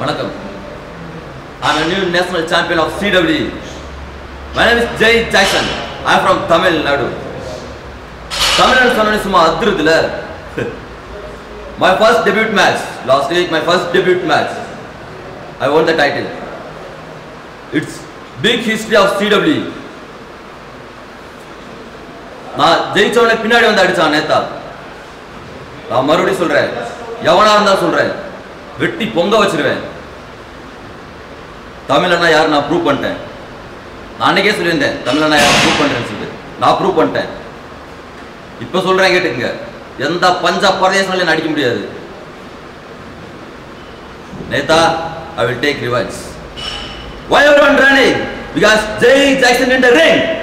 வணக்கம் I'm a new national champion of CWE. My name is Jay Jackson. I'm from Tamil Nadu. Tamil Nadu சொன்ன சும்மா அதிருதுல My first debut match, last week my first debut match. I won the title. It's big history of CWE. நான் ஜெயிச்சவனை பின்னாடி வந்து அடிச்சான் நேத்தா நான் மறுபடியும் சொல்றேன் எவனா இருந்தா சொல்றேன் வெட்டி பொங்க வச்சிருவேன் தமிழனா யார் நான் ப்ரூவ் பண்ணிட்டேன் நான் அன்னைக்கே சொல்லியிருந்தேன் தமிழனா யார் ப்ரூவ் பண்றேன்னு சொல்லிட்டு நான் ப்ரூவ் பண்ணிட்டேன் இப்போ சொல்றேன் கேட்டுக்கங்க எந்த பஞ்சாப் பிரதேசங்களையும் நடிக்க முடியாது நேதா I will take revenge Why everyone running? Because Jay Jackson in the ring.